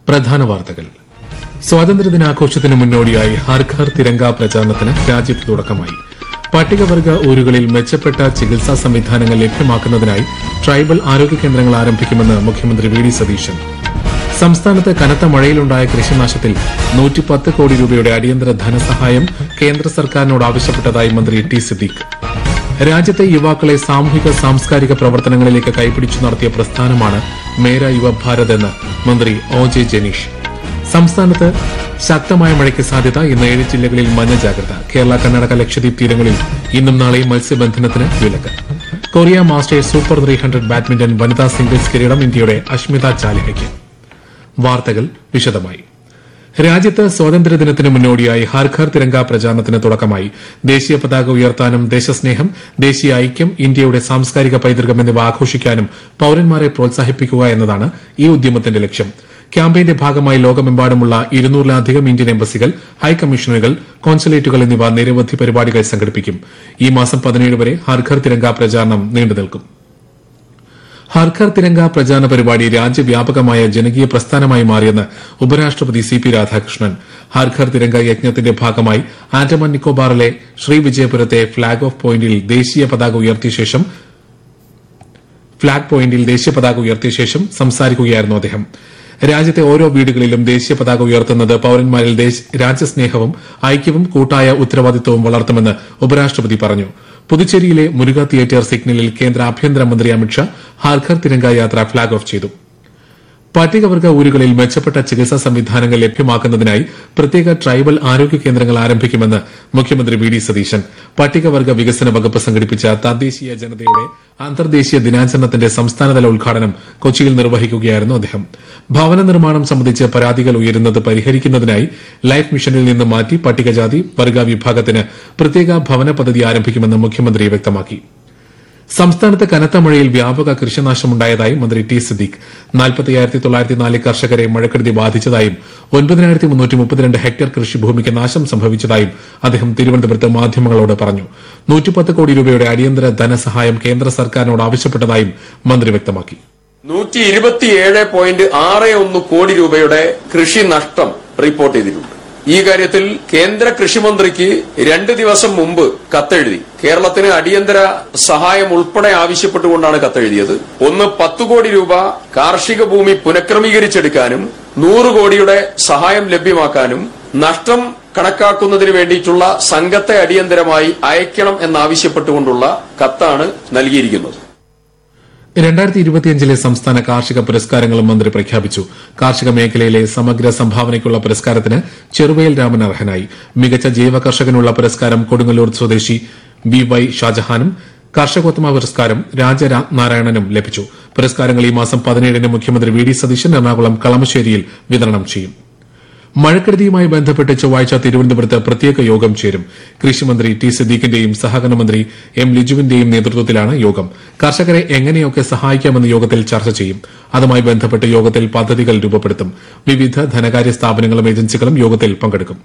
പ്രധാന വാർത്തകൾ സ്വാതന്ത്ര്യദിനാഘോഷത്തിന് മുന്നോടിയായി ഹർ ഘർ തിരങ്ക പ്രചാരണത്തിന് രാജ്യത്ത് തുടക്കമായി പട്ടികവർഗ ഊരുകളിൽ മെച്ചപ്പെട്ട ചികിത്സാ സംവിധാനങ്ങൾ ലഭ്യമാക്കുന്നതിനായി ട്രൈബൽ ആരോഗ്യ കേന്ദ്രങ്ങൾ ആരംഭിക്കുമെന്ന് മുഖ്യമന്ത്രി വി ഡി സതീശൻ സംസ്ഥാനത്ത് കനത്ത മഴയിലുണ്ടായ കൃഷിനാശത്തിൽ നൂറ്റിപ്പത്ത് കോടി രൂപയുടെ അടിയന്തര ധനസഹായം കേന്ദ്ര സർക്കാരിനോട് ആവശ്യപ്പെട്ടതായി മന്ത്രി ടി സിദ്ദീഖ് രാജ്യത്തെ യുവാക്കളെ സാമൂഹിക സാംസ്കാരിക പ്രവർത്തനങ്ങളിലേക്ക് കൈപിടിച്ചു നടത്തിയ പ്രസ്ഥാനമാണ് മേര യുവ ഭാരത് എന്ന് മന്ത്രി ഒ ജെ ജനീഷ് സംസ്ഥാനത്ത് ശക്തമായ മഴയ്ക്ക് സാധ്യത ഇന്ന് ഏഴ് ജില്ലകളിൽ മഞ്ഞ ജാഗ്രത കേരള കർണാടക ലക്ഷദ്വീപ് തീരങ്ങളിൽ ഇന്നും നാളെയും മത്സ്യബന്ധനത്തിന് വിലക്ക് Korea masters super three hundred badminton വനിതാ സിംഗിൾസ് കിരീടം ഇന്ത്യയുടെ അഷ്മിത ചാലിഹയ്ക്ക് വാർത്തകൾ വിശദമായി രാജ്യത്ത് സ്വാതന്ത്ര്യദിനത്തിന് മുന്നോടിയായി ഹർ ഘർ തിരങ്ക പ്രചാരണത്തിന് തുടക്കമായി ദേശീയ പതാക ഉയർത്താനും ദേശസ്നേഹം ദേശീയ ഐക്യം ഇന്ത്യയുടെ സാംസ്കാരിക പൈതൃകം എന്നിവ ആഘോഷിക്കാനും പൌരന്മാരെ പ്രോത്സാഹിപ്പിക്കുക എന്നതാണ് ഈ ഉദ്യമത്തിന്റെ ലക്ഷ്യം ക്യാമ്പയിന്റെ ഭാഗമായി ലോകമെമ്പാടുമുള്ള ഇരുന്നൂറിലധികം ഇന്ത്യൻ എംബസികൾ ഹൈക്കമ്മീഷനുകൾ കോൺസുലേറ്റുകൾ എന്നിവ നിരവധി പരിപാടികൾ സംഘടിപ്പിക്കും ഈ മാസം പതിനേഴ് വരെ ഹർ ഘർ തിരങ്ക പ്രചാരണം നീണ്ടുനിൽക്കും ഹർ ഘർ തിരങ്ക പ്രചാരണ പരിപാടി രാജ്യവ്യാപകമായ ജനകീയ പ്രസ്ഥാനമായി മാറിയെന്ന് ഉപരാഷ്ട്രപതി സി പി രാധാകൃഷ്ണൻ ഹർ ഘർ തിരങ്ക യജ്ഞത്തിന്റെ ഭാഗമായി ആൻഡമാൻ നിക്കോബാറിലെ ശ്രീവിജയപുരത്തെ ഫ്ളാഗ് ഓഫ് പോയിന്റിൽ ദേശീയ പതാക ഉയർത്തിയ ശേഷം ഫ്ളാഗ് പോയിന്റിൽ ദേശീയ പതാക ഉയർത്തിയ ശേഷം സംസാരിക്കുകയായിരുന്നു അദ്ദേഹം രാജ്യത്തെ ഓരോ വീടുകളിലും ദേശീയ പതാക ഉയർത്തുന്നത് പൌരന്മാരിൽ ദേശ- രാജ്യസ്നേഹവും ഐക്യവും കൂട്ടായ ഉത്തരവാദിത്വവും വളർത്തുമെന്ന് ഉപരാഷ്ട്രപതി പറഞ്ഞു പുതുച്ചേരിയിലെ മുരുക തിയേറ്റർ സിഗ്നലിൽ കേന്ദ്ര ആഭ്യന്തരമന്ത്രി അമിത്ഷാ ഹാർഘർ തിരങ്ക യാത്ര ഫ്ളാഗ് ഓഫ് ചെയ്തു പട്ടികവർഗ ഊരുകളിൽ മെച്ചപ്പെട്ട ചികിത്സാ സംവിധാനങ്ങൾ ലഭ്യമാക്കുന്നതിനായി പ്രത്യേക ട്രൈബൽ ആരോഗ്യ കേന്ദ്രങ്ങൾ ആരംഭിക്കുമെന്ന് മുഖ്യമന്ത്രി വി ഡി സതീശൻ പട്ടികവർഗ വികസന വകുപ്പ് സംഘടിപ്പിച്ച തദ്ദേശീയ ജനതയുടെ അന്തർദേശീയ ദിനാചരണത്തിന്റെ സംസ്ഥാനതല ഉദ്ഘാടനം കൊച്ചിയിൽ നിർവഹിക്കുകയായിരുന്നു അദ്ദേഹം ഭവന നിർമ്മാണം സംബന്ധിച്ച് പരാതികൾ ഉയരുന്നത് പരിഹരിക്കുന്നതിനായി ലൈഫ് മിഷനിൽ നിന്ന് മാറ്റി പട്ടികജാതി വർഗ വിഭാഗത്തിന് പ്രത്യേക ഭവന പദ്ധതി ആരംഭിക്കുമെന്ന് മുഖ്യമന്ത്രി വ്യക്തമാക്കി സംസ്ഥാനത്ത് കനത്ത മഴയിൽ വ്യാപക കൃഷിനാശമുണ്ടായതായി മന്ത്രി ടി സിദ്ദീഖ് നാൽപ്പത്തിയായിരത്തി തൊള്ളായിരത്തി നാല് കർഷകരെ മഴക്കെടുതി ബാധിച്ചതായും ഒൻപതിനായിരത്തി മുന്നൂറ്റി മുപ്പത്തിരണ്ട് ഹെക്ടർ കൃഷിഭൂമിക്ക് നാശം സംഭവിച്ചതായും അദ്ദേഹം തിരുവനന്തപുരത്ത് മാധ്യമങ്ങളോട് പറഞ്ഞു നൂറ്റിപ്പത്ത് കോടി രൂപയുടെ അടിയന്തര ധനസഹായം കേന്ദ്ര സർക്കാരിനോട് ആവശ്യപ്പെട്ടതായും മന്ത്രി വ്യക്തമാക്കി നൂറ്റി ഇരുപത്തിയേഴ് പോയിന്റ് ആറ് ഒന്ന് കോടി രൂപയുടെ കൃഷി നഷ്ടം റിപ്പോർട്ട് ചെയ്തിട്ടുണ്ട് ഈ കാര്യത്തിൽ കേന്ദ്ര കൃഷിമന്ത്രിക്ക് രണ്ട് ദിവസം മുമ്പ് കത്തെഴുതി കേരളത്തിന് അടിയന്തര സഹായം ഉൾപ്പെടെ ആവശ്യപ്പെട്ടുകൊണ്ടാണ് കത്തെഴുതിയത് ഒന്ന് പത്ത് കോടി രൂപ കാർഷിക ഭൂമി പുനഃക്രമീകരിച്ചെടുക്കാനും നൂറ് കോടിയുടെ സഹായം ലഭ്യമാക്കാനും നഷ്ടം കണക്കാക്കുന്നതിന് വേണ്ടിയിട്ടുള്ള സംഘത്തെ അടിയന്തരമായി അയക്കണം എന്നാവശ്യപ്പെട്ടുകൊണ്ടുള്ള കത്താണ് നൽകിയിരിക്കുന്നത് രണ്ടായിരത്തി ഇരുപത്തിയഞ്ചിലെ സംസ്ഥാന കാർഷിക പുരസ്കാരങ്ങളും മന്ത്രി പ്രഖ്യാപിച്ചു കാർഷിക മേഖലയിലെ സമഗ്ര സംഭാവനയ്ക്കുള്ള പുരസ്കാരത്തിന് ചെറുവയൽ രാമൻ അർഹനായി മികച്ച ജൈവ കർഷകനുള്ള പുരസ്കാരം കൊടുങ്ങല്ലൂർ സ്വദേശി ബി വൈ ഷാജഹാനും കർഷകോത്തമ പുരസ്കാരം രാജനാരായണനും ലഭിച്ചു പുരസ്കാരങ്ങൾ ഈ മാസം പതിനേഴിന് മുഖ്യമന്ത്രി വി ഡി സതീശൻ എറണാകുളം കളമശ്ശേരിയിൽ വിതരണം ചെയ്യും മഴക്കെടുതിയുമായി ബന്ധപ്പെട്ട് ചൊവ്വാഴ്ച തിരുവനന്തപുരത്ത് പ്രത്യേക യോഗം ചേരും കൃഷിമന്ത്രി ടി സിദ്ദീഖിന്റെയും സഹകരണ മന്ത്രി എം ലിജുവിന്റെയും നേതൃത്വത്തിലാണ് യോഗം കർഷകരെ എങ്ങനെയൊക്കെ സഹായിക്കാമെന്ന് യോഗത്തിൽ ചർച്ച ചെയ്യും അതുമായി ബന്ധപ്പെട്ട് യോഗത്തിൽ പദ്ധതികൾ രൂപപ്പെടുത്തും വിവിധ ധനകാര്യ സ്ഥാപനങ്ങളും ഏജൻസികളും യോഗത്തിൽ പങ്കെടുക്കും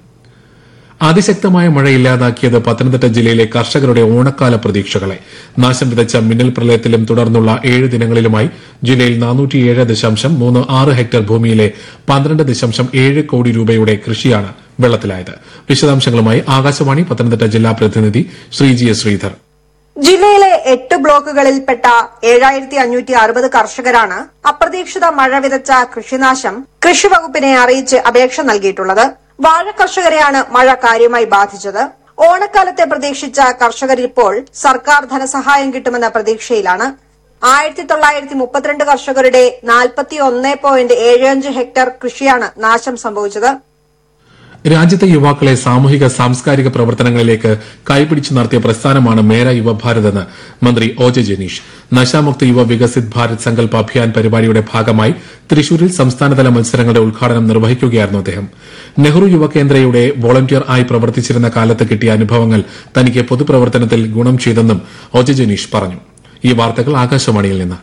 അതിശക്തമായ മഴ ഇല്ലാതാക്കിയത് പത്തനംതിട്ട ജില്ലയിലെ കർഷകരുടെ ഓണക്കാല പ്രതീക്ഷകളെ നാശം വിതച്ച മിന്നൽ പ്രളയത്തിലും തുടർന്നുള്ള ഏഴ് ദിനങ്ങളിലുമായി ജില്ലയിൽ നാനൂറ്റിയേഴ് ദശാംശം മൂന്ന് ആറ് ഹെക്ടർ ഭൂമിയിലെ പന്ത്രണ്ട് ദശാംശം ഏഴ് കോടി രൂപയുടെ കൃഷിയാണ് വെള്ളത്തിലായത് വിശദാംശങ്ങളുമായി ആകാശവാണി പത്തനംതിട്ട ജില്ലാ പ്രതിനിധി ശ്രീജി എസ് ശ്രീധർ ജില്ലയിലെ എട്ട് ബ്ലോക്കുകളിൽപ്പെട്ട ഏഴായിരത്തി അഞ്ഞൂറ്റി അറുപത് കർഷകരാണ് അപ്രതീക്ഷിത മഴ വിതച്ച കൃഷിനാശം കൃഷിവകുപ്പിനെ അറിയിച്ച് അപേക്ഷ നൽകിയിട്ടുള്ളത് വാഴ കർഷകരെയാണ് മഴ കാര്യമായി ബാധിച്ചത് ഓണക്കാലത്തെ പ്രതീക്ഷിച്ച കർഷകർ ഇപ്പോൾ സർക്കാർ ധനസഹായം കിട്ടുമെന്ന പ്രതീക്ഷയിലാണ് ആയിരത്തി തൊള്ളായിരത്തി മുപ്പത്തിരണ്ട് കർഷകരുടെ നാൽപ്പത്തി ഒന്ന് പോയിന്റ് ഏഴ് അഞ്ച് ഹെക്ടർ കൃഷിയാണ് നാശം സംഭവിച്ചത് രാജ്യത്തെ യുവാക്കളെ സാമൂഹിക സാംസ്കാരിക പ്രവർത്തനങ്ങളിലേക്ക് കൈപിടിച്ചു നടത്തിയ പ്രസ്ഥാനമാണ് മേര യുവഭാരത് എന്ന് മന്ത്രി ഒ ജെ ജനീഷ് നശാമുക്ത യുവ വികസിത് ഭാരത് സങ്കല്പ അഭിയാൻ പരിപാടിയുടെ ഭാഗമായി തൃശൂരിൽ സംസ്ഥാനതല മത്സരങ്ങളുടെ ഉദ്ഘാടനം നിർവഹിക്കുകയായിരുന്നു അദ്ദേഹം നെഹ്റു യുവകേന്ദ്രയുടെ വോളണ്ടിയർ ആയി പ്രവർത്തിച്ചിരുന്ന കാലത്ത് കിട്ടിയ അനുഭവങ്ങൾ തനിക്ക് പൊതുപ്രവർത്തനത്തിൽ ഗുണം ചെയ്തെന്നും ഒ ജെ ജനീഷ് പറഞ്ഞു ഈ വാർത്തകൾ ആകാശവാണിയിൽ നിന്ന്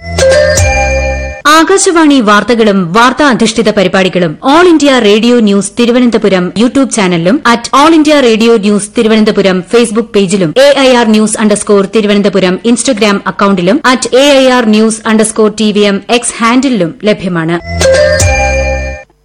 ആകാശവാണി വാർത്തകളും വാർത്താ അധിഷ്ഠിത പരിപാടികളും All India Radio news Thiruvananthapuram YouTube ചാനലിലും at All India Radio news Thiruvananthapuram Facebook പേജിലും A I R news underscore Thiruvananthapuram Instagram അക്കൌണ്ടിലും at A I R news underscore T V M X ഹാൻഡിലും ലഭ്യമാണ്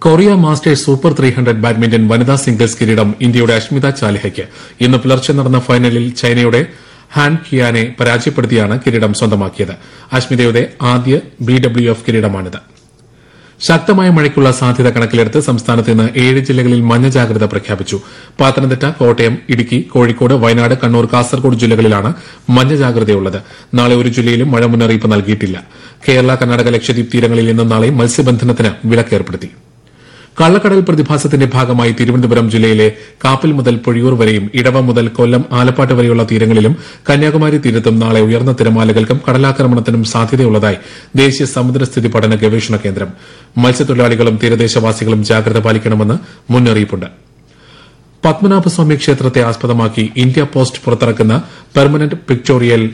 Korea masters super three hundred badminton വനിതാ singles കിരീടം ഇന്ത്യയുടെ അഷ്മിത ചാലിഹയ്ക്ക് ഇന്ന് പുലർച്ചെ നടന്ന ഫൈനലിൽ ചൈനയുടെ ഹാൻ കിയാനെ പരാജയപ്പെടുത്തിയാണ് കിരീടം സ്വന്തമാക്കിയത് അഷ്മിതയുടെ ആദ്യ ബി ഡബ്ല്യു എഫ് കിരീടമാണിത് ശക്തമായ മഴയ്ക്കുള്ള സാധ്യത കണക്കിലെടുത്ത് സംസ്ഥാനത്ത് ഇന്ന് ഏഴ് ജില്ലകളിൽ മഞ്ഞ ജാഗ്രത പ്രഖ്യാപിച്ചു പത്തനംതിട്ട കോട്ടയം ഇടുക്കി കോഴിക്കോട് വയനാട് കണ്ണൂർ കാസർഗോഡ് ജില്ലകളിലാണ് മഞ്ഞ ജാഗ്രതയുള്ളത് നാളെ ഒരു ജില്ലയിലും മഴ മുന്നറിയിപ്പ് നൽകിയിട്ടില്ല കേരള കർണാടക ലക്ഷദ്വീപ് തീരങ്ങളിൽ ഇന്നും നാളെയും മത്സ്യബന്ധനത്തിന് വിലക്കേർപ്പെടുത്തി കള്ളക്കടൽ പ്രതിഭാസത്തിന്റെ ഭാഗമായി തിരുവനന്തപുരം ജില്ലയിലെ കാപ്പിൽ മുതൽ പൊഴിയൂർ വരെയും ഇടവ മുതൽ കൊല്ലം ആലപ്പാട്ട് വരെയുള്ള തീരങ്ങളിലും കന്യാകുമാരി തീരത്തും നാളെ ഉയർന്ന തിരമാലകൾക്കും കടലാക്രമണത്തിനും സാധ്യതയുള്ളതായി ദേശീയ സമുദ്രസ്ഥിതി പഠന ഗവേഷണ കേന്ദ്രം മത്സ്യത്തൊഴിലാളികളും തീരദേശവാസികളും ജാഗ്രത പാലിക്കണമെന്ന് മുന്നറിയിപ്പുണ്ട് പത്മനാഭസ്വാമി ക്ഷേത്രത്തെ ആസ്പദമാക്കി ഇന്ത്യ പോസ്റ്റ് പുറത്തിറക്കുന്ന permanent pictorial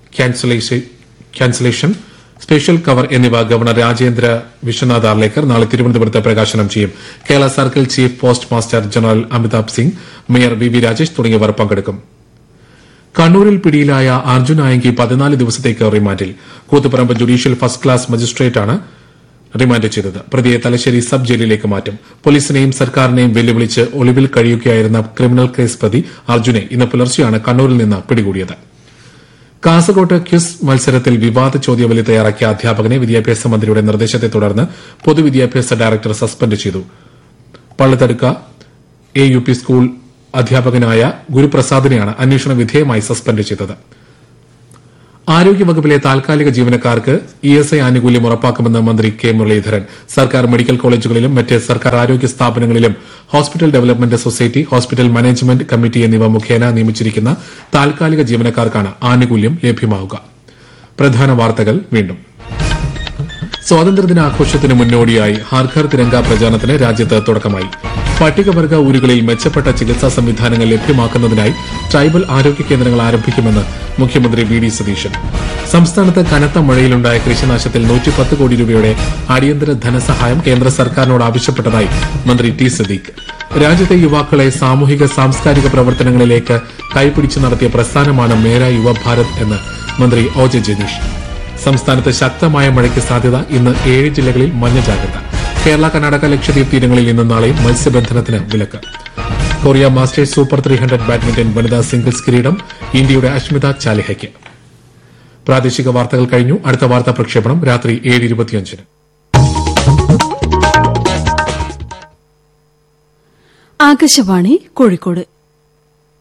cancellation special cover എന്നിവ ഗവർണർ രാജേന്ദ്ര വിശ്വനാഥ് ആർലേക്കർ നാളെ തിരുവനന്തപുരത്ത് പ്രകാശനം ചെയ്യും Kerala circle chief post master general Amitabh Singh mayor V V Rajesh തുടങ്ങിയവർ പങ്കെടുക്കും കണ്ണൂരിൽ പിടിയിലായ അർജുൻ ആയങ്കി പതിനാല് ദിവസത്തേക്ക് റിമാൻഡിൽ കൂത്തുപറമ്പ് ജുഡീഷ്യൽ ഫസ്റ്റ് ക്ലാസ് മജിസ്ട്രേറ്റാണ് റിമാൻഡ് ചെയ്തത് പ്രതിയെ തലശ്ശേരി സബ് ജയിലിലേക്ക് മാറ്റും പോലീസിനെയും സർക്കാരിനെയും വെല്ലുവിളിച്ച് ഒളിവിൽ കഴിയുകയായിരുന്ന ക്രിമിനൽ കേസ് പ്രതി അർജുനെ ഇന്ന് പുലർച്ചെയാണ് കണ്ണൂരിൽ നിന്ന് പിടികൂടിയത് കാസർകോട്ട് ക്വിസ് മത്സരത്തിൽ വിവാദ ചോദ്യാവലി തയ്യാറാക്കിയ അധ്യാപകനെ വിദ്യാഭ്യാസ മന്ത്രിയുടെ നിർദ്ദേശത്തെ തുടർന്ന് പൊതുവിദ്യാഭ്യാസ ഡയറക്ടർ സസ്പെൻഡ് ചെയ്തു Pallathadukka A U P school അധ്യാപകനായ ഗുരുപ്രസാദിനെയാണ് അന്വേഷണ വിധേയമായി സസ്പെൻഡ് ചെയ്തത് ആരോഗ്യവകുപ്പിലെ താൽക്കാലിക ജീവനക്കാർക്ക് ഇ എസ് ഐ ആനുകൂല്യം ഉറപ്പാക്കുമെന്ന് മന്ത്രി കെ മുരളീധരൻ സർക്കാർ മെഡിക്കൽ കോളേജുകളിലും മറ്റ് സർക്കാർ ആരോഗ്യ സ്ഥാപനങ്ങളിലും hospital development society hospital management committee എന്നിവ മുഖേന നിയമിച്ചിരിക്കുന്ന താൽക്കാലിക ജീവനക്കാർക്കാണ് ആനുകൂല്യം ലഭ്യമാവുക പ്രധാന വാർത്തകൾ വീണ്ടും സ്വാതന്ത്ര്യദിനാഘോഷത്തിന് മുന്നോടിയായി ഹാർഘർ തിരങ്ക പ്രചാരണത്തിന് രാജ്യത്ത് തുടക്കമായി പട്ടികവർഗ ഊരുകളിൽ മെച്ചപ്പെട്ട ചികിത്സാ സംവിധാനങ്ങൾ ലഭ്യമാക്കുന്നതിനായി ട്രൈബൽ ആരോഗ്യ കേന്ദ്രങ്ങൾ ആരംഭിക്കുമെന്ന് മുഖ്യമന്ത്രി വി ഡി സതീശൻ സംസ്ഥാനത്ത് കനത്ത മഴയിലുണ്ടായ കൃഷിനാശത്തിൽ നൂറ്റിപ്പത്ത് കോടി രൂപയുടെ അടിയന്തര ധനസഹായം കേന്ദ്ര സർക്കാരിനോട് ആവശ്യപ്പെട്ടതായി മന്ത്രി ടി സദീഖ് രാജ്യത്തെ യുവാക്കളെ സാമൂഹിക സാംസ്കാരിക പ്രവർത്തനങ്ങളിലേക്ക് കൈപിടിച്ച് നടത്തിയ പ്രസ്ഥാനമാണ് മേര യുവഭാരത് എന്ന് മന്ത്രി ഒ ജെ ജനീഷ് സംസ്ഥാനത്ത് ശക്തമായ മഴയ്ക്ക് സാധ്യത ഇന്ന് ഏഴ് ജില്ലകളിൽ മഞ്ഞ ജാഗ്രത കേരള കർണാടക ലക്ഷദ്വീപ് തീരങ്ങളിൽ ഇന്നും നാളെയും മത്സ്യബന്ധനത്തിന് വിലക്ക് Korea masters super three hundred badminton വനിതാ സിംഗിൾസ് കിരീടം ഇന്ത്യയുടെ അഷ്മിത ചാലിഹയ്ക്ക് പ്രാദേശിക വാർത്തകൾ കഴിഞ്ഞു അടുത്ത വാർത്താ പ്രക്ഷേപണം രാത്രി ഏഴ് ഇരുപത്തിയഞ്ചിന് ആകാശവാണി കോഴിക്കോട്